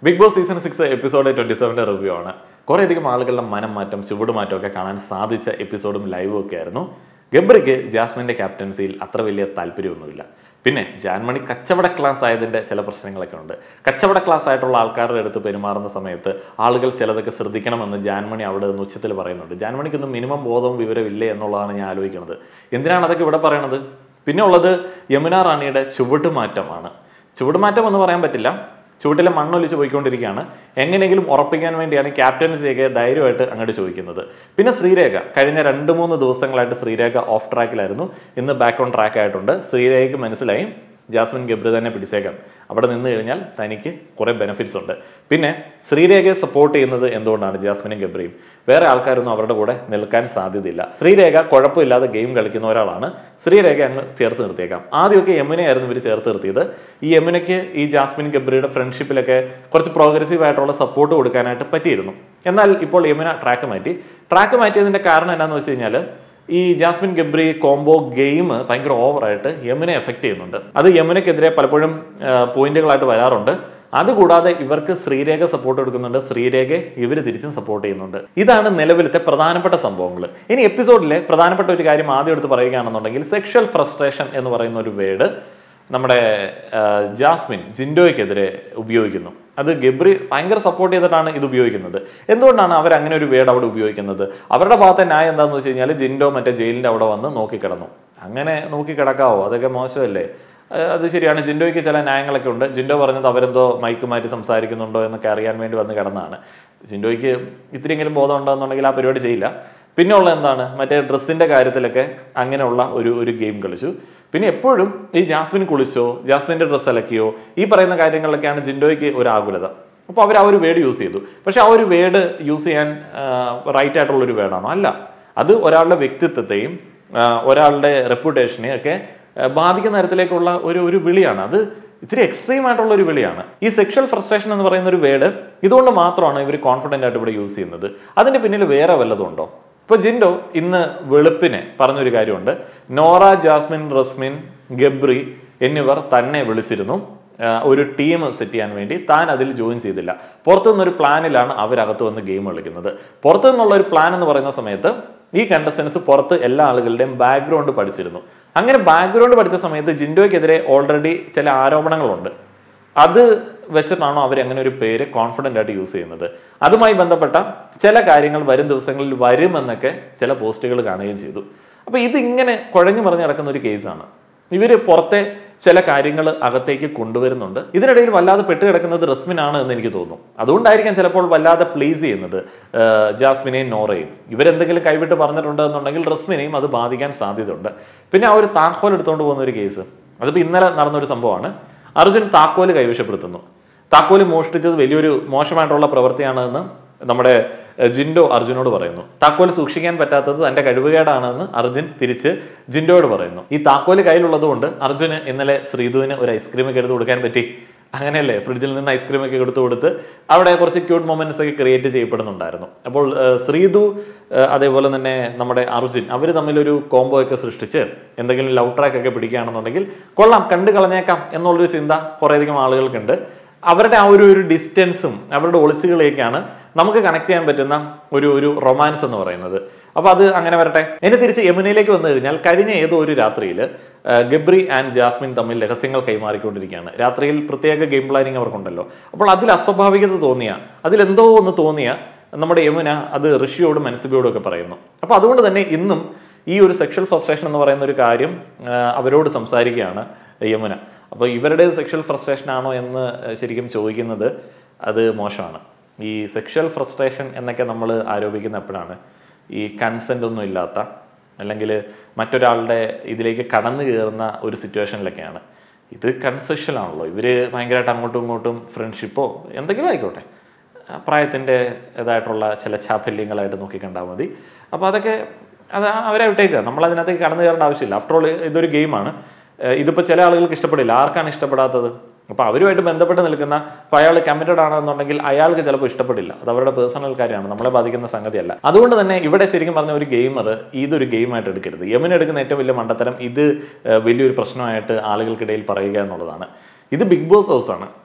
big Boss season six episode twenty സെവൻ്റെ review ആണ് കുറേയധികം ആളുകളുടെ മനം മാറ്റം ചുവടുമാറ്റം ഒക്കെ കാണാൻ സാധിച്ച എപ്പിസോഡും ലൈവും ഒക്കെ ആയിരുന്നു ഗബ്രിക്ക് ജാസ്മിന്റെ ക്യാപ്റ്റൻസിയിൽ അത്ര വലിയ താല്പര്യമൊന്നുമില്ല പിന്നെ ജാൻമണി കച്ചവട ക്ലാസ് ആയതിന്റെ ചില പ്രശ്നങ്ങളൊക്കെ ഉണ്ട് കച്ചവട ക്ലാസ് ആയിട്ടുള്ള ആൾക്കാരുടെ അടുത്ത് പെരുമാറുന്ന സമയത്ത് ആളുകൾ ചിലതൊക്കെ ശ്രദ്ധിക്കണമെന്ന് ജാൻമണി അവിടെ നിന്ന് ഉച്ചത്തിൽ പറയുന്നുണ്ട് ജാൻമണിക്കൊന്നും മിനിമം ബോധവും വിവരമില്ലേ എന്നുള്ളതാണ് ഞാൻ ആലോചിക്കുന്നത് എന്തിനാണ് അതൊക്കെ ഇവിടെ പറയണത് പിന്നെ ഉള്ളത് യമുന റാണിയുടെ ചുവടുമാറ്റമാണ് ചുവടുമാറ്റം എന്ന് പറയാൻ പറ്റില്ല ചുവട്ടിലെ മണ്ണൊലിച്ച് പോയിക്കൊണ്ടിരിക്കുകയാണ് എങ്ങനെയെങ്കിലും ഉറപ്പിക്കാൻ വേണ്ടിയാണ് ക്യാപ്റ്റൻസിയൊക്കെ ധൈര്യമായിട്ട് അങ്ങോട്ട് ചോദിക്കുന്നത് പിന്നെ ശ്രീരേഖ കഴിഞ്ഞ രണ്ട് മൂന്ന് ദിവസങ്ങളായിട്ട് ശ്രീരേഖ ഓഫ് ട്രാക്കിലായിരുന്നു ഇന്ന് ബാക്ക് ഓൺ ട്രാക്ക് ആയിട്ടുണ്ട് ശ്രീരേഖയ്ക്ക് മനസ്സിലായി ജാസ്മിൻ ഗബ്രി തന്നെ പിടിച്ചേക്കാം അവിടെ നിന്ന് കഴിഞ്ഞാൽ തനിക്ക് കുറെ ബെനിഫിറ്റ്സ് ഉണ്ട് പിന്നെ ശ്രീരേഖയെ സപ്പോർട്ട് ചെയ്യുന്നത് എന്തുകൊണ്ടാണ് ജാസ്മിനും ഗബ്രിയും വേറെ ആൾക്കാരൊന്നും അവരുടെ കൂടെ നിൽക്കാൻ സാധ്യതയില്ല ശ്രീരേഖ കുഴപ്പമില്ലാതെ ഗെയിം കളിക്കുന്ന ഒരാളാണ് ശ്രീരേഖ അങ്ങ് ചേർത്ത് നിർത്തിയേക്കാം ആദ്യമൊക്കെ യമുനയായിരുന്നു ഇവർ ചേർത്ത് നിർത്തിയത് ഈ യമുനയ്ക്ക് ഈ ജാസ്മിൻ ഗബ്രിയുടെ ഫ്രണ്ട്ഷിപ്പിലൊക്കെ കുറച്ച് പ്രോഗ്രസീവ് ആയിട്ടുള്ള സപ്പോർട്ട് കൊടുക്കാനായിട്ട് പറ്റിയിരുന്നു എന്നാൽ ഇപ്പോൾ യമുന ട്രാക്ക് മാറ്റി ട്രാക്ക് മാറ്റിയതിന്റെ കാരണം എന്താണെന്ന് വെച്ച് കഴിഞ്ഞാൽ ഈ ജാസ്മിൻ ഗബ്രി കോംബോ ഗെയിം ഭയങ്കര ഓവറായിട്ട് യമുനെ എഫക്ട് ചെയ്യുന്നുണ്ട് അത് യമുനയ്ക്കെതിരെ പലപ്പോഴും പോയിന്റുകളായിട്ട് വരാറുണ്ട് അതുകൂടാതെ ഇവർക്ക് ശ്രീരേഖ സപ്പോർട്ട് കൊടുക്കുന്നുണ്ട് ശ്രീരേഖയെ ഇവർ തിരിച്ചും സപ്പോർട്ട് ചെയ്യുന്നുണ്ട് ഇതാണ് നിലവിലത്തെ പ്രധാനപ്പെട്ട സംഭവങ്ങൾ ഇനി എപ്പിസോഡിലെ പ്രധാനപ്പെട്ട ഒരു കാര്യം ആദ്യം എടുത്ത് പറയുകയാണെന്നുണ്ടെങ്കിൽ സെക്ഷൽ ഫ്രസ്ട്രേഷൻ എന്ന് പറയുന്ന ഒരു വേർഡ് നമ്മുടെ ആ, ജാസ്മിൻ ജിൻഡോയ്ക്കെതിരെ ഉപയോഗിക്കുന്നു അത് ഗബ്രി ഭയങ്കര സപ്പോർട്ട് ചെയ്തിട്ടാണ് ഇത് ഉപയോഗിക്കുന്നത് എന്തുകൊണ്ടാണ് അവർ അങ്ങനെ ഒരു വേർഡ് അവിടെ ഉപയോഗിക്കുന്നത് അവരുടെ ഭാഗത്തെ ന്യായം എന്താണെന്ന് വെച്ച് കഴിഞ്ഞാൽ ജിൻഡോ മറ്റേ ജയിലിന്റെ അവിടെ വന്ന് നോക്കിക്കിടന്നു അങ്ങനെ നോക്കിക്കിടക്കാവോ അതൊക്കെ മോശമല്ലേ ആ, അത് ശരിയാണ് ജിൻഡോയ്ക്ക് ചില ന്യായങ്ങളൊക്കെ ഉണ്ട് ജിൻഡോ പറഞ്ഞത് അവരെന്തോ മൈക്ക് മാറ്റി സംസാരിക്കുന്നുണ്ടോ എന്നൊക്കെ അറിയാൻ വേണ്ടി വന്ന് കിടന്നതാണ് ജിൻഡോയ്ക്ക് ഇത്തിരിയെങ്കിലും ബോധം ഉണ്ടെന്നുണ്ടെങ്കിൽ ആ പരിപാടി ചെയ്യില്ല പിന്നെ ഉള്ള എന്താണ് മറ്റേ ഡ്രസ്സിന്റെ കാര്യത്തിലൊക്കെ അങ്ങനെയുള്ള ഒരു ഒരു ഗെയിം കളിച്ചു പിന്നെ എപ്പോഴും ഈ ജാസ്മിൻ കുളിച്ചോ ജാസ്മിന്റെ ഡ്രസ്സ് അലക്കിയോ ഈ പറയുന്ന കാര്യങ്ങളിലൊക്കെയാണ് ജിൻഡോയ്ക്ക് ഒരു ആകുലത അപ്പോൾ അവർ ആ ഒരു വേർഡ് യൂസ് ചെയ്തു പക്ഷെ ആ ഒരു വേർഡ് യൂസ് ചെയ്യാൻ റൈറ്റ് ആയിട്ടുള്ള ഒരു വേർഡാണോ അല്ല അത് ഒരാളുടെ വ്യക്തിത്വത്തെയും ആ, ഒരാളുടെ റെപ്യൂട്ടേഷനെയും ഒക്കെ ആ, ബാധിക്കുന്ന തരത്തിലേക്കുള്ള ഒരു ഒരു വിളിയാണ് അത് ഇത്തിരി എക്സ്ട്രീം ആയിട്ടുള്ള ഒരു വിളിയാണ് ഈ സെക്ഷൽ ഫ്രസ്ട്രേഷൻ എന്ന് പറയുന്ന ഒരു വേർഡ് ഇതുകൊണ്ട് മാത്രമാണ് ഇവർ കോൺഫിഡന്റ് ആയിട്ട് ഇവിടെ യൂസ് ചെയ്യുന്നത് അതിന്റെ പിന്നിൽ വേറെ വല്ലതും ഉണ്ടോ ഇപ്പൊ ജിൻഡോ ഇന്ന് വെളുപ്പിനെ പറഞ്ഞൊരു കാര്യമുണ്ട് നോറ ജാസ്മിൻ റസ്മിൻ ഗബ്രി എന്നിവർ തന്നെ വിളിച്ചിരുന്നു ആ, ഒരു ടീം സെറ്റ് ചെയ്യാൻ വേണ്ടി താൻ അതിൽ ജോയിൻ ചെയ്തില്ല പുറത്തു നിന്നൊരു പ്ലാനിലാണ് അവരകത്ത് വന്ന് ഗെയിം കളിക്കുന്നത് പുറത്തു നിന്നുള്ള ഒരു പ്ലാൻ എന്ന് പറയുന്ന സമയത്ത് ഈ കണ്ടസ്റ്റൻസ് പുറത്ത് എല്ലാ ആളുകളുടെയും ബാക്ക്ഗ്രൗണ്ട് പഠിച്ചിരുന്നു അങ്ങനെ ബാക്ക്ഗ്രൗണ്ട് പഠിച്ച സമയത്ത് ജിൻഡോയ്ക്കെതിരെ ഓൾറെഡി ചില ആരോപണങ്ങളുണ്ട് അത് വെച്ചിട്ടാണോ അവർ അങ്ങനെ ഒരു പേര് കോൺഫിഡന്റ് ആയിട്ട് യൂസ് ചെയ്യുന്നത് അതുമായി ബന്ധപ്പെട്ട ചില കാര്യങ്ങൾ വരും ദിവസങ്ങളിൽ വരുമെന്നൊക്കെ ചില പോസ്റ്റുകൾ കാണുകയും ചെയ്തു അപ്പൊ ഇത് ഇങ്ങനെ കുഴഞ്ഞു മറിഞ്ഞ് നടക്കുന്ന ഒരു കേസാണ് ഇവര് പുറത്തെ ചില കാര്യങ്ങൾ അകത്തേക്ക് കൊണ്ടുവരുന്നുണ്ട് ഇതിനിടയിൽ വല്ലാതെ പെട്ട് കിടക്കുന്നത് റസ്മിൻ ആണ് എന്ന് എനിക്ക് തോന്നുന്നു അതുകൊണ്ടായിരിക്കാം ചിലപ്പോൾ വല്ലാതെ പ്ലീസ് ചെയ്യുന്നത് ആഹ് ജാസ്മിനെയും നോറയും ഇവരെന്തെങ്കിലും കൈവിട്ട് പറഞ്ഞിട്ടുണ്ട് എന്നുണ്ടെങ്കിൽ റസ്മിനെയും അത് ബാധിക്കാൻ സാധ്യതയുണ്ട് പിന്നെ ആ ഒരു താക്കോൽ എടുത്തുകൊണ്ട് പോകുന്ന ഒരു കേസ് അതിപ്പോ ഇന്നലെ നടന്നൊരു സംഭവമാണ് അർജുൻ താക്കോല് കൈവശപ്പെടുത്തുന്നു താക്കോല് മോഷ്ടിച്ചത് വലിയൊരു മോശമായിട്ടുള്ള പ്രവൃത്തിയാണെന്ന് നമ്മുടെ എഹ്, ജിൻഡോ അർജുനോട് പറയുന്നു താക്കോല് സൂക്ഷിക്കാൻ പറ്റാത്തത് തന്റെ കഴിവുകേടാണെന്ന് അർജുൻ തിരിച്ച് ജിൻഡോയോട് പറയുന്നു ഈ താക്കോല് കയ്യിലുള്ളത് കൊണ്ട് അർജുന് ഇന്നലെ ശ്രീധുവിന് ഒരു ഐസ്ക്രീം ഒക്കെ എടുത്ത് കൊടുക്കാൻ പറ്റി അങ്ങനെയല്ലേ ഫ്രിഡ്ജിൽ നിന്ന് ഐസ്ക്രീം ഒക്കെ എടുത്തു കൊടുത്ത് അവിടെ കുറച്ച് ക്യൂട്ട് മൊമെന്റ്സ് ഒക്കെ ക്രിയേറ്റ് ചെയ്യപ്പെടുന്നുണ്ടായിരുന്നു അപ്പോൾ ഏഹ്, ശ്രീധു ഏഹ്, അതേപോലെ തന്നെ നമ്മുടെ അർജുൻ അവർ തമ്മിലൊരു കോംബോ ഒക്കെ സൃഷ്ടിച്ച് എന്തെങ്കിലും ലവ് ട്രാക്ക് ഒക്കെ പിടിക്കുകയാണെന്നുണ്ടെങ്കിൽ കൊള്ളാം കണ്ടു കളഞ്ഞേക്കാം എന്നുള്ളൊരു ചിന്ത കുറേയധികം ആളുകൾക്കുണ്ട് അവരുടെ ആ ഒരു ഒരു ഡിസ്റ്റൻസും അവരുടെ ഒളിച്ചുകളിലേക്കാണ് നമുക്ക് കണക്ട് ചെയ്യാൻ പറ്റുന്ന ഒരു ഒരു റൊമാൻസ് എന്ന് പറയുന്നത് അപ്പൊ അത് അങ്ങനെ വരട്ടെ ഇനി തിരിച്ച് യമുനയിലേക്ക് വന്നു കഴിഞ്ഞാൽ കഴിഞ്ഞ ഏതോ ഒരു രാത്രിയിൽ ഗബ്രി ആൻഡ് ജാസ്മിൻ തമ്മിൽ രഹസ്യങ്ങൾ കൈമാറിക്കൊണ്ടിരിക്കുകയാണ് രാത്രിയിൽ പ്രത്യേക ഗെയിം പ്ലാനിങ് അവർക്കുണ്ടല്ലോ അപ്പോൾ അതിൽ അസ്വാഭാവികത തോന്നിയ അതിലെന്തോ ഒന്ന് തോന്നിയ നമ്മുടെ യമുന അത് ഋഷിയോടും മനസ്സിബിയോടും ഒക്കെ പറയുന്നു അപ്പൊ അതുകൊണ്ട് തന്നെ ഇന്നും ഈ ഒരു സെക്ഷൽ ഫ്രസ്ട്രേഷൻ എന്ന് പറയുന്ന ഒരു കാര്യം ആ, അവരോട് സംസാരിക്കുകയാണ് യമുന അപ്പോൾ ഇവരുടെ സെക്ഷൽ ഫ്രസ്ട്രേഷൻ ആണോ എന്ന് ശരിക്കും ചോദിക്കുന്നത് അത് മോശമാണ് ഈ സെക്ഷൽ ഫ്രസ്ട്രേഷൻ എന്നൊക്കെ നമ്മൾ ആരോപിക്കുന്ന എപ്പോഴാണ് ഈ കൺസെന്റ് ഒന്നും ഇല്ലാത്ത അല്ലെങ്കിൽ മറ്റൊരാളുടെ ഇതിലേക്ക് കടന്നു കയറുന്ന ഒരു സിറ്റുവേഷനിലൊക്കെയാണ് ഇത് കൺസെഷൻ ആണല്ലോ ഇവര് ഭയങ്കരമായിട്ട് അങ്ങോട്ടും ഇങ്ങോട്ടും ഫ്രണ്ട്ഷിപ്പോ എന്തെങ്കിലും ആയിക്കോട്ടെ ആ പ്രായത്തിന്റെ ഇതായിട്ടുള്ള ചില ചാഫല്യങ്ങളായിട്ട് നോക്കി കണ്ടാൽ മതി അപ്പോൾ അതൊക്കെ അത് അവരെ വിട്ടേക്കുക നമ്മൾ അതിനകത്തേക്ക് കടന്നു കയറേണ്ട ആവശ്യമില്ല ആഫ്റ്റർ ഓൾ ഇതൊരു ഗെയിമാണ് ഇതിപ്പോൾ ചില ആളുകൾക്ക് ഇഷ്ടപ്പെടില്ല ആർക്കാണ് ഇഷ്ടപ്പെടാത്തത് അപ്പോൾ അവരുമായിട്ട് ബന്ധപ്പെട്ട് നിൽക്കുന്ന അപ്പോൾ അയാൾ കമ്മിറ്റഡ് ആണെന്നുണ്ടെങ്കിൽ അയാൾക്ക് ചിലപ്പോൾ ഇഷ്ടപ്പെടില്ല അത് അവരുടെ പേഴ്സണൽ കാര്യമാണ് നമ്മളെ ബാധിക്കുന്ന സംഗതിയല്ല അതുകൊണ്ട് തന്നെ ഇവിടെ ശരിക്കും പറഞ്ഞ ഒരു ഗെയിമർ ഇതൊരു ഗെയിമായിട്ട് എടുക്കരുത് യമൻ എടുക്കുന്ന ഏറ്റവും വലിയ മണ്ടത്തരം ഇത് ഏഹ്, വലിയൊരു പ്രശ്നമായിട്ട് ആളുകൾക്കിടയിൽ പറയുക എന്നുള്ളതാണ് ഇത് ബിഗ് ബോസ് ഹൗസ് ആണ്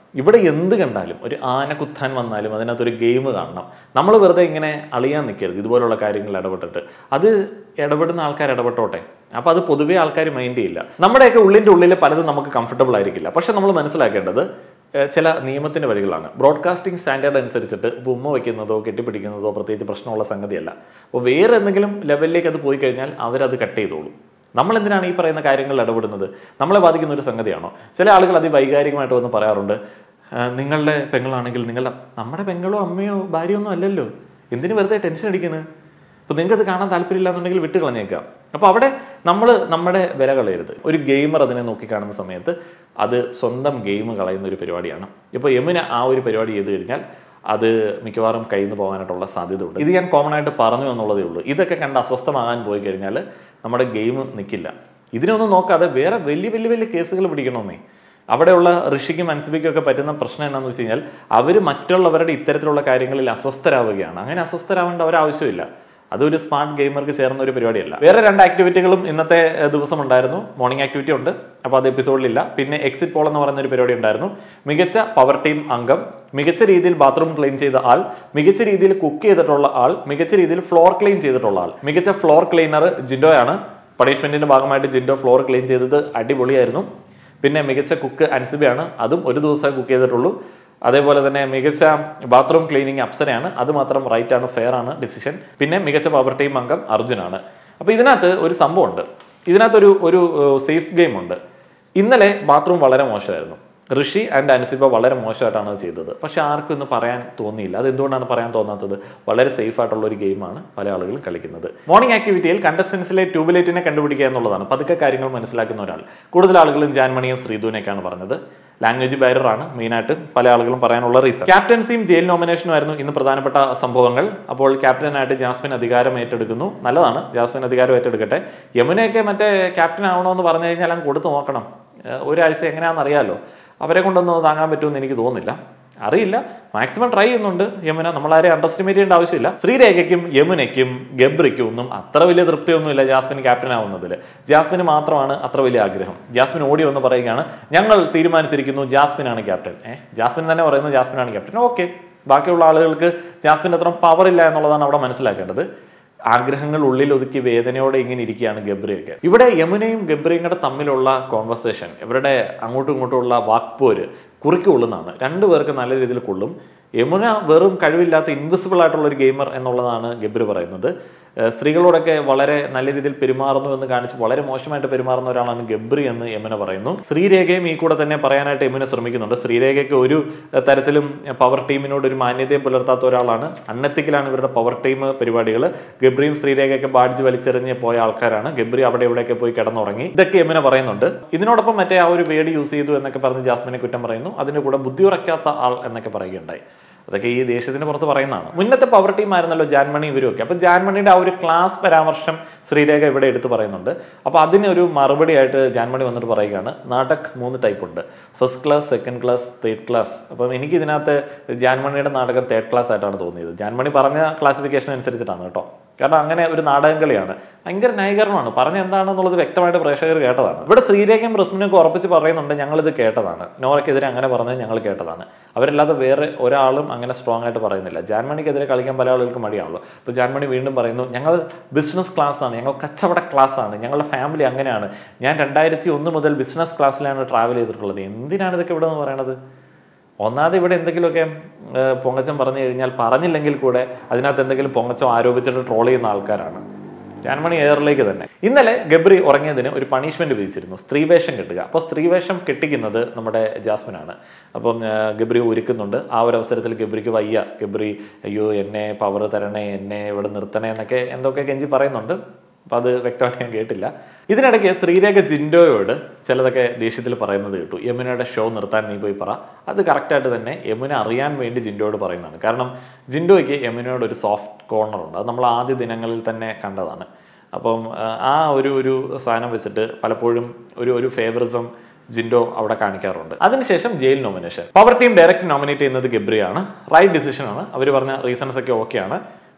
ഇവിടെ എന്ത് കണ്ടാലും ഒരു ആന കുത്താൻ വന്നാലും അതിനകത്തൊരു ഗെയിം കാണണം നമ്മൾ വെറുതെ ഇങ്ങനെ അളിയാൻ നിൽക്കരുത് ഇതുപോലുള്ള കാര്യങ്ങളിൽ ഇടപെട്ടിട്ട് അത് ഇടപെടുന്ന ആൾക്കാർ ഇടപെട്ടോട്ടെ അപ്പോൾ അത് പൊതുവേ ആൾക്കാർ മൈൻഡ് ചെയ്യില്ല നമ്മുടെയൊക്കെ ഉള്ളിൻ്റെ ഉള്ളിൽ പലതും നമുക്ക് കംഫർട്ടബിൾ ആയിരിക്കില്ല പക്ഷെ നമ്മൾ മനസ്സിലാക്കേണ്ടത് ഏഹ് ചില നിയമത്തിന്റെ വഴികളാണ് ബ്രോഡ്കാസ്റ്റിംഗ് സ്റ്റാൻഡേർഡ് അനുസരിച്ചിട്ട് ഇപ്പോൾ ഉമ്മ വയ്ക്കുന്നതോ കെട്ടിപ്പിടിക്കുന്നതോ പ്രത്യേകിച്ച് പ്രശ്നമുള്ള സംഗതിയല്ല അപ്പോൾ വേറെ എന്തെങ്കിലും ലെവലിലേക്ക് അത് പോയി കഴിഞ്ഞാൽ അവരത് കട്ട് ചെയ്തോളും നമ്മൾ എന്തിനാണ് ഈ പറയുന്ന കാര്യങ്ങളിൽ ഇടപെടുന്നത് നമ്മളെ ബാധിക്കുന്ന ഒരു സംഗതിയാണോ ചില ആളുകൾ അതിവൈകാരികമായിട്ട് വന്ന് പറയാറുണ്ട് "ആ, നിങ്ങളുടെ പെങ്ങളാണെങ്കിൽ നിങ്ങളുടെ നമ്മുടെ പെങ്ങളോ അമ്മയോ ഭാര്യയോ ഒന്നും അല്ലല്ലോ എന്തിനു വെറുതെ ടെൻഷൻ അടിക്കുന്നത് അപ്പോൾ നിങ്ങൾക്ക് അത് കാണാൻ താല്പര്യമില്ല എന്നുണ്ടെങ്കിൽ വിട്ട് കളഞ്ഞേക്കാം അപ്പോൾ അവിടെ നമ്മൾ നമ്മുടെ വില കളയരുത് ഒരു ഗെയിമർ അതിനെ നോക്കിക്കാണുന്ന സമയത്ത് അത് സ്വന്തം ഗെയിം കളയുന്ന ഒരു പരിപാടിയാണ് ഇപ്പോൾ യമുന ആ ഒരു പരിപാടി ചെയ്ത് കഴിഞ്ഞാൽ അത് മിക്കവാറും കയ്യിൽ നിന്ന് പോകാനായിട്ടുള്ള സാധ്യത ഉണ്ട് ഇത് ഞാൻ കോമൺ ആയിട്ട് പറഞ്ഞു എന്നുള്ളതേ ഉള്ളൂ ഇതൊക്കെ കണ്ട് അസ്വസ്ഥമാകാൻ പോയി കഴിഞ്ഞാൽ നമ്മുടെ ഗെയിം നിൽക്കില്ല ഇതിനൊന്നും നോക്കാതെ വേറെ വലിയ വലിയ വലിയ കേസുകൾ പിടിക്കണമെന്നേ അവിടെയുള്ള ഋഷിക്കും അൻസിബിക്കും ഒക്കെ പറ്റുന്ന പ്രശ്നം എന്താണെന്ന് വെച്ച് കഴിഞ്ഞാൽ അവർ മറ്റുള്ളവരുടെ ഇത്തരത്തിലുള്ള കാര്യങ്ങളിൽ അസ്വസ്ഥരാവുകയാണ് അങ്ങനെ അസ്വസ്ഥരാവേണ്ട ഒരാവശ്യമില്ല അതൊരു സ്മാർട്ട് ഗെയിമർക്ക് ചേർന്ന ഒരു പരിപാടിയല്ല വേറെ രണ്ട് ആക്ടിവിറ്റികളും ഇന്നത്തെ ഏഹ്, ദിവസം ഉണ്ടായിരുന്നു മോർണിംഗ് ആക്ടിവിറ്റി ഉണ്ട് അപ്പോൾ അത് എപ്പിസോഡിലില്ല പിന്നെ എക്സിറ്റ് പോൾ എന്ന് പറയുന്ന ഒരു പരിപാടി ഉണ്ടായിരുന്നു മികച്ച പവർ ടീം അംഗം മികച്ച രീതിയിൽ ബാത്റൂം ക്ലീൻ ചെയ്ത ആൾ മികച്ച രീതിയിൽ കുക്ക് ചെയ്തിട്ടുള്ള ആൾ മികച്ച രീതിയിൽ ഫ്ലോർ ക്ലീൻ ചെയ്തിട്ടുള്ള ആൾ മികച്ച ഫ്ലോർ ക്ലീനർ ജിൻഡോയാണ് പണിഷ്മെന്റിന്റെ ഭാഗമായിട്ട് ജിൻഡോ ഫ്ലോർ ക്ലീൻ ചെയ്തത് അടിപൊളിയായിരുന്നു പിന്നെ മികച്ച കുക്ക് അൻസിബയാണ് അതും ഒരു ദിവസം കുക്ക് ചെയ്തിട്ടുള്ളൂ അതേപോലെ തന്നെ മികച്ച ബാത്റൂം ക്ലീനിങ് അപ്സരയാണ് അത് മാത്രം റൈറ്റ് ആണ് ഫെയർ ആണ് ഡിസിഷൻ പിന്നെ മികച്ച പവർ ടീം അംഗം അർജുനാണ് അപ്പോൾ ഇതിനകത്ത് ഒരു സംഭവമുണ്ട് ഇതിനകത്തൊരു ഒരു സേഫ് ഗെയിം ഉണ്ട് ഇന്നലെ ബാത്റൂം വളരെ മോശമായിരുന്നു ഋഷി ആൻഡ് അൻസിബ വളരെ മോശമായിട്ടാണ് അത് ചെയ്തത് പക്ഷെ ആർക്കും ഇന്ന് പറയാൻ തോന്നിയില്ല അത് എന്തുകൊണ്ടാണ് പറയാൻ തോന്നാത്തത് വളരെ സേഫ് ആയിട്ടുള്ള ഒരു ഗെയിമാണ് പല ആളുകളും കളിക്കുന്നത് മോർണിംഗ് ആക്ടിവിറ്റിയിൽ കണ്ടസ്റ്റൻസിലെ ട്യൂബിലേറ്റിനെ കണ്ടുപിടിക്കുക എന്നുള്ളതാണ് പതുക്കെ കാര്യങ്ങൾ മനസ്സിലാക്കുന്ന ഒരാൾ കൂടുതൽ ആളുകളും ജാൻമണിയും ശ്രീധുവിനേക്കാണ് പറഞ്ഞത് ലാംഗ്വേജ് ബാരിയർ ആണ് മെയിനായിട്ട് പല ആളുകളും പറയാനുള്ള റീസൺ ക്യാപ്റ്റൻസിയും ജയിൽ നോമിനേഷനും ആയിരുന്നു ഇന്ന് പ്രധാനപ്പെട്ട സംഭവങ്ങൾ അപ്പോൾ ക്യാപ്റ്റനായിട്ട് ജാസ്മിൻ അധികാരം ഏറ്റെടുക്കുന്നു നല്ലതാണ് ജാസ്മിൻ അധികാരം ഏറ്റെടുക്കട്ടെ യമുനയൊക്കെ മറ്റേ ക്യാപ്റ്റൻ ആവണമെന്ന് പറഞ്ഞു കഴിഞ്ഞാൽ അങ്ങ് കൊടുത്തു നോക്കണം ഏഹ് ഒരാഴ്ച എങ്ങനെയാണെന്ന് അറിയാമല്ലോ അവരെ കൊണ്ടൊന്നും അത് താങ്ങാൻ പറ്റുമെന്ന് എനിക്ക് തോന്നുന്നില്ല അറിയില്ല മാക്സിമം ട്രൈ ചെയ്യുന്നുണ്ട് യമുന നമ്മളാരെയും അണ്ടർസ്റ്റിമേറ്റ് ചെയ്യേണ്ട ആവശ്യമില്ല ശ്രീരേഖയ്ക്കും യമുനയ്ക്കും ഗബ്രിക്കും ഒന്നും അത്ര വലിയ തൃപ്തിയൊന്നുമില്ല ജാസ്മിൻ ക്യാപ്റ്റൻ ആവുന്നതിൽ ജാസ്മിന് മാത്രമാണ് അത്ര വലിയ ആഗ്രഹം ജാസ്മിൻ ഓടി വന്ന് പറയുകയാണ് ഞങ്ങൾ തീരുമാനിച്ചിരിക്കുന്നു ജാസ്മിനാണ് ക്യാപ്റ്റൻ ഏഹ് ജാസ്മിൻ തന്നെ പറയുന്നു ജാസ്മിനാണ് ക്യാപ്റ്റൻ ഓക്കെ ബാക്കിയുള്ള ആളുകൾക്ക് ജാസ്മിൻ അത്ര പവർ ഇല്ല എന്നുള്ളതാണ് അവിടെ മനസ്സിലാക്കേണ്ടത് ആഗ്രഹങ്ങൾ ഉള്ളിൽ ഒതുക്കി വേദനയോടെ ഇങ്ങനെ ഇരിക്കുകയാണ് ഗബ്രിയൊക്കെ ഇവിടെ യമുനയും ഗബ്രിയും കൂടെ തമ്മിലുള്ള കോൺവെർസേഷൻ ഇവരുടെ അങ്ങോട്ടും ഇങ്ങോട്ടുമുള്ള വാക്പോര് കുറിക്ക് കൊള്ളുന്നതാണ് രണ്ടുപേർക്ക് നല്ല രീതിയിൽ കൊള്ളും യമുന വെറും കഴിവില്ലാത്ത ഇൻവിസിബിൾ ആയിട്ടുള്ള ഒരു ഗെയിമർ എന്നുള്ളതാണ് ഗബ്രി പറയുന്നത് ഏഹ് സ്ത്രീകളോടൊക്കെ വളരെ നല്ല രീതിയിൽ പെരുമാറുന്നു എന്ന് കാണിച്ച് വളരെ മോശമായിട്ട് പെരുമാറുന്ന ഒരാളാണ് ഗബ്രി എന്ന് യമുന പറയുന്നു ശ്രീരേഖയും ഈ കൂടെ തന്നെ പറയാനായിട്ട് യമുന ശ്രമിക്കുന്നുണ്ട് ശ്രീരേഖയ്ക്ക് ഒരു ഏഹ് തരത്തിലും പവർ ടീമിനോട് ഒരു മാന്യതയും പുലർത്താത്ത ഒരാളാണ് അണ്ണത്തിക്കിലാണ് ഇവരുടെ പവർ ടീം പരിപാടികൾ ഗബ്രിയും ശ്രീരേഖയൊക്കെ ബാഡ്ജ് വലിച്ചെറിഞ്ഞ് പോയ ആൾക്കാരാണ് ഗബ്രി അവിടെ ഇവിടെയൊക്കെ പോയി കിടന്നുറങ്ങി ഇതൊക്കെ യമുന പറയുന്നുണ്ട് ഇതിനോടൊപ്പം മറ്റേ ആ ഒരു വേടി യൂസ് ചെയ്തു എന്നൊക്കെ പറഞ്ഞ് ജാസ്മിനെ കുറ്റം പറയുന്നു അതിന്റെ കൂടെ ബുദ്ധി ഉറക്കാത്ത ആൾ എന്നൊക്കെ പറയുകയുണ്ടായി അതൊക്കെ ഈ ദേശത്തിന് പുറത്ത് പറയുന്നതാണ് മുന്നത്തെ പവർ ടീം ആയിരുന്നല്ലോ ജാൻമണി ഇവരൊക്കെ അപ്പൊ ജാൻമണിയുടെ ആ ഒരു ക്ലാസ് പരാമർശം ശ്രീരേഖ ഇവിടെ എടുത്തു പറയുന്നുണ്ട് അപ്പൊ അതിനൊരു മറുപടി ആയിട്ട് ജാൻമണി വന്നിട്ട് പറയുകയാണ് നാടക് മൂന്ന് ടൈപ്പ് ഉണ്ട് first class second class third class അപ്പം എനിക്ക് ഇതിനകത്ത് ജാൻമണിയുടെ നാടകം തേർഡ് ക്ലാസ് ആയിട്ടാണ് തോന്നിയത് ജാൻമണി പറഞ്ഞ ക്ലാസിഫിക്കേഷൻ അനുസരിച്ചിട്ടാണ് കേട്ടോ കാരണം അങ്ങനെ ഒരു നാടകം കളിയാണ് ഭയങ്കര ന്യായീകരണമാണ് പറഞ്ഞ എന്താണെന്നുള്ളത് വ്യക്തമായിട്ട് പ്രേക്ഷകർ കേട്ടതാണ് ഇവിടെ ശ്രീരേഖയും റസ്മിനൊക്കെ ഉറപ്പിച്ച് പറയുന്നുണ്ട് ഞങ്ങളിത് കേട്ടതാണ് നോറയ്ക്കെതിരെ അങ്ങനെ പറഞ്ഞത് ഞങ്ങൾ കേട്ടതാണ് അവരല്ലാതെ വേറെ ഒരാളും അങ്ങനെ സ്ട്രോങ് ആയിട്ട് പറയുന്നില്ല ജാൻമണിക്കെതിരെ കളിക്കാൻ പല ആളുകൾക്ക് മടിയാണല്ലോ അപ്പോൾ ജാൻമണി വീണ്ടും പറയുന്നു ഞങ്ങൾ ബിസിനസ് ക്ലാസ് ആണ് ഞങ്ങൾ കച്ചവട ക്ലാസ് ആണ് ഞങ്ങളുടെ ഫാമിലി അങ്ങനെയാണ് ഞാൻ രണ്ടായിരത്തി ഒന്ന് മുതൽ ബിസിനസ് ക്ലാസ്സിലാണ് ട്രാവൽ ചെയ്തിട്ടുള്ളത് എന്തിനാണ് ഇതൊക്കെ ഇവിടെ നിന്ന് പറയണത് ഒന്നാമത് ഇവിടെ എന്തെങ്കിലുമൊക്കെ ഏഹ്, പൊങ്ങച്ചം പറഞ്ഞു കഴിഞ്ഞാൽ പറഞ്ഞില്ലെങ്കിൽ കൂടെ അതിനകത്ത് എന്തെങ്കിലും പൊങ്ങച്ചം ആരോപിച്ചിട്ട് ട്രോൾ ചെയ്യുന്ന ആൾക്കാരാണ് ജാൻമണി എയറിലേക്ക് തന്നെ ഇന്നലെ ഗബ്രി ഉറങ്ങിയതിന് ഒരു പണിഷ്മെന്റ് വിധിച്ചിരുന്നു സ്ത്രീവേഷം കെട്ടുക അപ്പോൾ സ്ത്രീവേഷം കെട്ടിക്കുന്നത് നമ്മുടെ ജാസ്മിനാണ് അപ്പം ആ, ഗബ്രി ഒരുക്കുന്നുണ്ട് ആ ഒരു അവസരത്തിൽ ഗബ്രിക്ക് വയ്യ ഗബ്രി അയ്യോ എന്നെ പവർ തരണേ എന്നെ ഇവിടെ നിർത്തണേ എന്നൊക്കെ എന്തൊക്കെ കെഞ്ചി പറയുന്നുണ്ട് അപ്പം അത് വ്യക്തമായിട്ട് ഞാൻ കേട്ടില്ല ഇതിനിടയ്ക്ക് ശ്രീരേഖ ജിൻഡോയോട് ചിലതൊക്കെ ദേഷ്യത്തിൽ പറയുന്നത് കേട്ടു യമുനയുടെ ഷോ നിർത്താൻ നീ പോയി പറ അത് കറക്റ്റായിട്ട് തന്നെ യമുന അറിയാൻ വേണ്ടി ജിൻഡോയോട് പറയുന്നതാണ് കാരണം ജിൻഡോയ്ക്ക് യമുനയോട് ഒരു സോഫ്റ്റ് കോർണർ ഉണ്ട് അത് നമ്മൾ ആദ്യ ദിനങ്ങളിൽ തന്നെ കണ്ടതാണ് അപ്പം ആ, ആ ഒരു ഒരു സാധനം വെച്ചിട്ട് പലപ്പോഴും ഒരു ഒരു ഫേവറിസം ജിൻഡോ അവിടെ കാണിക്കാറുണ്ട് അതിനുശേഷം jail nomination power team direct nominate ചെയ്യുന്നത് ഗബ്രിയാണ് റൈറ്റ് ഡിസിഷൻ ആണ് അവർ പറഞ്ഞ റീസൺസ് ഒക്കെ ഓക്കെയാണ്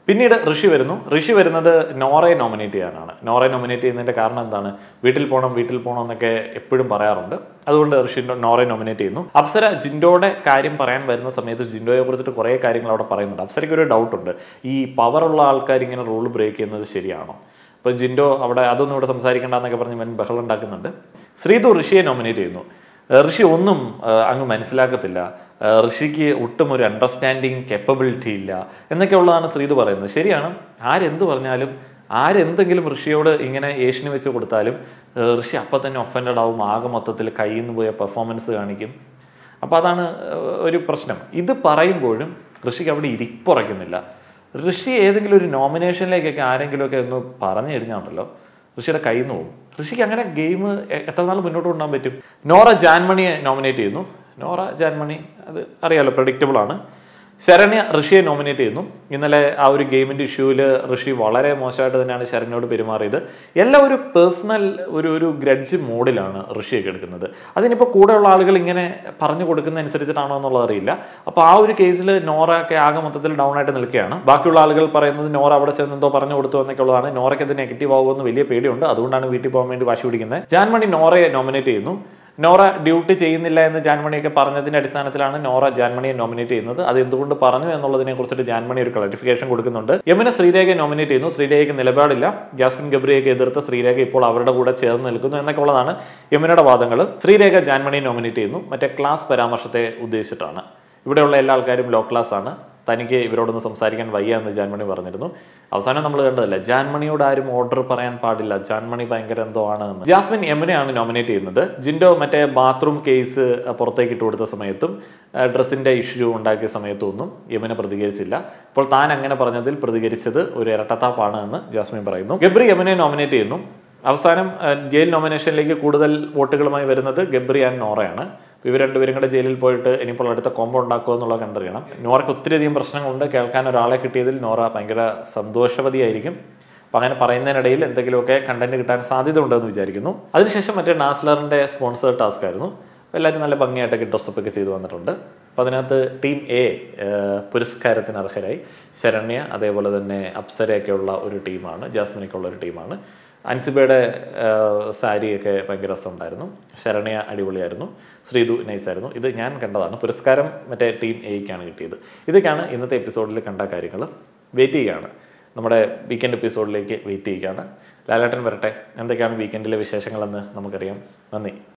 പിന്നീട് ഋഷി വരുന്നു ഋഷി വരുന്നത് നോറയെ നോമിനേറ്റ് ചെയ്യാനാണ് നോറയെ നോമിനേറ്റ് ചെയ്യുന്നതിന്റെ കാരണം എന്താണ് വീട്ടിൽ പോകണം വീട്ടിൽ പോകണം എന്നൊക്കെ എപ്പോഴും പറയാറുണ്ട് അതുകൊണ്ട് ഋഷി നോറയെ നോമിനേറ്റ് ചെയ്യുന്നു അപ്സര ജിൻഡോയുടെ കാര്യം പറയാൻ വരുന്ന സമയത്ത് ജിൻഡോയെ കുറിച്ചിട്ട് കുറേ കാര്യങ്ങൾ അവിടെ പറയുന്നുണ്ട് അപ്സരയ്ക്ക് ഒരു ഡൗട്ട് ഉണ്ട് ഈ പവറുള്ള ആൾക്കാർ ഇങ്ങനെ റൂൾ ബ്രേക്ക് ചെയ്യുന്നത് ശരിയാണോ അപ്പോൾ ജിൻഡോ അവിടെ അതൊന്നും ഇവിടെ സംസാരിക്കേണ്ടെന്നൊക്കെ പറഞ്ഞ് ഇവൻ ബഹളം ഉണ്ടാക്കുന്നുണ്ട് ശ്രീതു ഋഷിയെ നോമിനേറ്റ് ചെയ്യുന്നു ഏഹ് ഋഷി ഒന്നും ഏഹ് അങ്ങ് മനസ്സിലാക്കത്തില്ല ഏഹ് ഋഷിക്ക് ഒട്ടും ഒരു അണ്ടർസ്റ്റാൻഡിങ് കേപ്പബിലിറ്റി ഇല്ല എന്നൊക്കെ ഉള്ളതാണ് ശ്രീതു പറയുന്നത് ശരിയാണ് ആരെന്ത് പറഞ്ഞാലും ആരെന്തെങ്കിലും ഋഷിയോട് ഇങ്ങനെ ഏഷ്യന് വെച്ച് കൊടുത്താലും ഏഹ് ഋഷി അപ്പം തന്നെ ഒഫൻഡഡ് ആവും ആകെ മൊത്തത്തിൽ കയ്യിൽ നിന്ന് പോയ പെർഫോമൻസ് കാണിക്കും അപ്പോൾ അതാണ് ഏഹ് ഒരു പ്രശ്നം ഇത് പറയുമ്പോഴും ഋഷിക്ക് അവിടെ ഇരിപ്പുറയ്ക്കുന്നില്ല ഋഷി ഏതെങ്കിലും ഒരു നോമിനേഷനിലേക്കൊക്കെ ആരെങ്കിലുമൊക്കെ ഒന്ന് പറഞ്ഞു കഴിഞ്ഞാണല്ലോ ഋഷിയുടെ കയ്യിൽ നിന്ന് പോകും ഋഷിക്ക് അങ്ങനെ ഗെയിം എത്ര നാൾ മുന്നോട്ട് കൊണ്ടുപോകാൻ പറ്റും നോറ ജാൻമണിയെ നോമിനേറ്റ് ചെയ്യുന്നു നോറ ജാൻമണി അത് അറിയാലോ പ്രഡിക്റ്റബിൾ ആണ് ശരണ്യ ഋഷിയെ നോമിനേറ്റ് ചെയ്യുന്നു ഇന്നലെ ആ ഒരു ഗെയിമിന്റെ ഇഷ്യൂവിൽ ഋഷി വളരെ മോശമായിട്ട് തന്നെയാണ് ശരണ്യോട് പെരുമാറിയത് എല്ലാം ഒരു പേഴ്സണൽ ഒരു ഒരു ഗ്രഡ്ജ് മോഡിലാണ് ഋഷിയൊക്കെ എടുക്കുന്നത് അതിനിപ്പോൾ കൂടെയുള്ള ആളുകൾ ഇങ്ങനെ പറഞ്ഞു കൊടുക്കുന്ന അനുസരിച്ചിട്ടാണോ എന്നുള്ളത് അറിയില്ല അപ്പോൾ ആ ഒരു കേസിൽ നോറ ഒക്കെ ആകെ മൊത്തത്തിൽ ഡൗൺ ആയിട്ട് നിൽക്കുകയാണ് ബാക്കിയുള്ള ആളുകൾ പറയുന്നത് നോറ അവിടെ ചെന്ന് എന്തോ പറഞ്ഞു കൊടുത്തു എന്നൊക്കെ ഉള്ളതാണ് നോറയ്ക്ക് അത് നെഗറ്റീവ് ആകുമെന്ന് വലിയ പേടിയുണ്ട് അതുകൊണ്ടാണ് വീട്ടിൽ പോകാൻ വേണ്ടി വാശി പിടിക്കുന്നത് ജാൻമണി നോറയെ നോമിനേറ്റ് ചെയ്യുന്നു നോറ ഡ്യൂട്ടി ചെയ്യുന്നില്ല എന്ന് ജാൻമണിയൊക്കെ പറഞ്ഞതിന്റെ അടിസ്ഥാനത്തിലാണ് നോറ ജാൻമണിയെ നോമിനേറ്റ് ചെയ്യുന്നത് അത് എന്തുകൊണ്ട് പറഞ്ഞു എന്നുള്ളതിനെ കുറിച്ചിട്ട് ജാൻമണി ഒരു ക്ലാരിഫിക്കേഷൻ കൊടുക്കുന്നുണ്ട് യമുന ശ്രീരേഖയെ നോമിനേറ്റ് ചെയ്യുന്നു ശ്രീരേഖയ്ക്ക് നിലപാടില്ല ജാസ്മിൻ ഗബ്രിയൊക്കെ എതിർത്ത ശ്രീരേഖ ഇപ്പോൾ അവരുടെ കൂടെ ചേർന്ന് നിൽക്കുന്നു എന്നൊക്കെ ഉള്ളതാണ് യമുനയുടെ വാദങ്ങൾ ശ്രീരേഖ ജാൻമണിയെ നോമിനേറ്റ് ചെയ്യുന്നു മറ്റേ ക്ലാസ് പരാമർശത്തെ ഉദ്ദേശിച്ചിട്ടാണ് ഇവിടെയുള്ള എല്ലാ ആൾക്കാരും ലോ ക്ലാസ് ആണ് തനിക്ക് ഇവരോടൊന്ന് സംസാരിക്കാൻ വയ്യ എന്ന് ജാൻമണി പറഞ്ഞിരുന്നു അവസാനം നമ്മൾ കണ്ടതല്ല ജാൻമണിയോട് ആരും ഓർഡർ പറയാൻ പാടില്ല ജാൻമണി ഭയങ്കര എന്തോ ആണ് എന്ന് ജാസ്മിൻ യമുനയാണ് നോമിനേറ്റ് ചെയ്യുന്നത് ജിൻഡോ മറ്റേ ബാത്റൂം കേസ് പുറത്തേക്ക് ഇട്ട് കൊടുത്ത സമയത്തും ഡ്രസ്സിന്റെ ഇഷ്യൂ ഉണ്ടാക്കിയ സമയത്തും ഒന്നും യമുന പ്രതികരിച്ചില്ല ഇപ്പോൾ താൻ അങ്ങനെ പറഞ്ഞതിൽ പ്രതികരിച്ചത് ഒരു ഇരട്ടത്താപ്പാണ് എന്ന് ജാസ്മിൻ പറയുന്നു ഗബ്രി യമുനെ നോമിനേറ്റ് ചെയ്യുന്നു അവസാനം ഏഹ്, ജയിൽ നോമിനേഷനിലേക്ക് കൂടുതൽ വോട്ടുകളുമായി വരുന്നത് ഗബ്രി ആൻഡ് നോറയാണ് അപ്പോൾ ഇവർ രണ്ടുപേരും കൂടെ ജയിലിൽ പോയിട്ട് ഇനിയിപ്പോൾ അടുത്ത കോമ്പോ ഉണ്ടാക്കുമോ എന്നുള്ളത് കണ്ടറിയണം നോറയ്ക്ക് ഒത്തിരിയധികം പ്രശ്നങ്ങളുണ്ട് കേൾക്കാൻ ഒരാളെ കിട്ടിയതിൽ നോറ ഭയങ്കര സന്തോഷവതിയായിരിക്കും അപ്പം അങ്ങനെ പറയുന്നതിനിടയിൽ എന്തെങ്കിലുമൊക്കെ കണ്ടന്റ് കിട്ടാൻ സാധ്യത ഉണ്ടെന്ന് വിചാരിക്കുന്നു അതിനുശേഷം മറ്റേ നാസ്ലറിന്റെ സ്പോൺസർ ടാസ്ക് ആയിരുന്നു അപ്പോൾ എല്ലാവരും നല്ല ഭംഗിയായിട്ടൊക്കെ ഡ്രസ്സപ്പ് ഒക്കെ ചെയ്തു വന്നിട്ടുണ്ട് അപ്പോൾ അതിനകത്ത് ടീം എ പുരസ്കാരത്തിന് അർഹരായി ശരണ്യ അതേപോലെ തന്നെ അപ്സരയൊക്കെയുള്ള ഒരു ടീമാണ് ജാസ്മിനൊക്കെ ഉള്ള ഒരു ടീമാണ് അൻസിബയുടെ സാരിയൊക്കെ ഭയങ്കര രസമുണ്ടായിരുന്നു ശരണ്യ അടിപൊളിയായിരുന്നു ശ്രീതു നൈസായിരുന്നു ഇത് ഞാൻ കണ്ടതാണ് പുരസ്കാരം മറ്റേ ടീം എയ്ക്കാണ് കിട്ടിയത് ഇതൊക്കെയാണ് ഇന്നത്തെ എപ്പിസോഡിൽ കണ്ട കാര്യങ്ങൾ വെയിറ്റ് ചെയ്യുകയാണ് നമ്മുടെ വീക്കെൻഡ് എപ്പിസോഡിലേക്ക് വെയിറ്റ് ചെയ്യുകയാണ് ലാലേട്ടൻ വരട്ടെ എന്തൊക്കെയാണ് വീക്കെൻഡിലെ വിശേഷങ്ങളെന്ന് നമുക്കറിയാം നന്ദി